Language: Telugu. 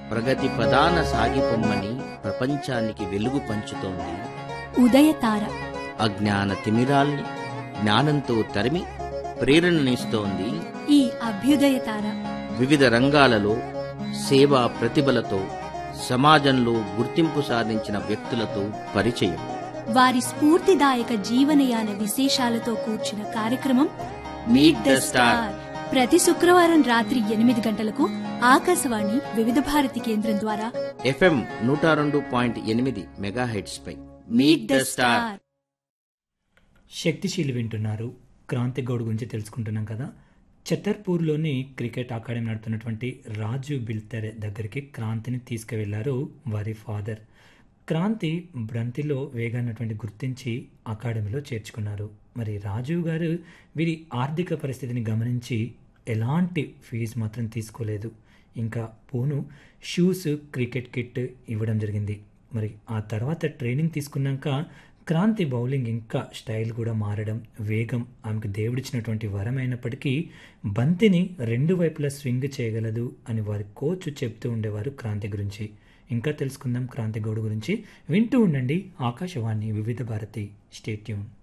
ప్రగతి ప్రధాన సాగిపొమ్మని ప్రపంచానికి వెలుగు పంచుతోంది ఉదయతార అజ్ఞాన తిమిరాల్ని జ్ఞానంతో తరిమి ప్రేరణనిస్తోంది ఈ అభ్యుదయతార వివిధ రంగాలలో సేవా ప్రతిభలతో సమాజంలో గుర్తింపు సాధించిన వ్యక్తులతో పరిచయం వారి స్ఫూర్తిదాయక జీవనయాన విశేషాలతో కూర్చిన కార్యక్రమం మీట్ ద స్టార్ ప్రతి శుక్రవారం రాత్రి ఎనిమిది గంటలకు ఆకాశవాణి వివిధ భారతి కేంద్రం ద్వారా ఎఫ్ఎం నూట రెండు పాయింట్ ఎనిమిది మెగాహెడ్స్ పై మీట్ ద స్టార్ శక్తిశీలి వింటున్నారు క్రాంతి గౌడ్ గురించి తెలుసుకుంటున్నాం కదా ఛతర్పూర్లోని క్రికెట్ అకాడమీ నడుపుతున్నటువంటి రాజు బిల్తెరె దగ్గరికి క్రాంతిని తీసుకువెళ్లారు వారి ఫాదర్ క్రాంతి బ్రంతిలో వేగాన్నటువంటి గుర్తించి అకాడమీలో చేర్చుకున్నారు మరి రాజీవ్ గారు వీరి ఆర్థిక పరిస్థితిని గమనించి ఎలాంటి ఫీజు మాత్రం తీసుకోలేదు ఇంకా పోను షూస్ క్రికెట్ కిట్ ఇవ్వడం జరిగింది మరి ఆ తర్వాత ట్రైనింగ్ తీసుకున్నాక క్రాంతి బౌలింగ్ ఇంకా స్టైల్ కూడా మారడం వేగం ఆమెకు దేవుడిచ్చినటువంటి వరం అయినప్పటికీ బంతిని రెండు వైపులా స్వింగ్ చేయగలదు అని వారి కోచ్ చెప్తూ ఉండేవారు క్రాంతి గురించి ఇంకా తెలుసుకుందాం క్రాంతి గౌడ్ గురించి వింటూ ఉండండి ఆకాశవాణి వివిధ భారతి స్టేట్యూన్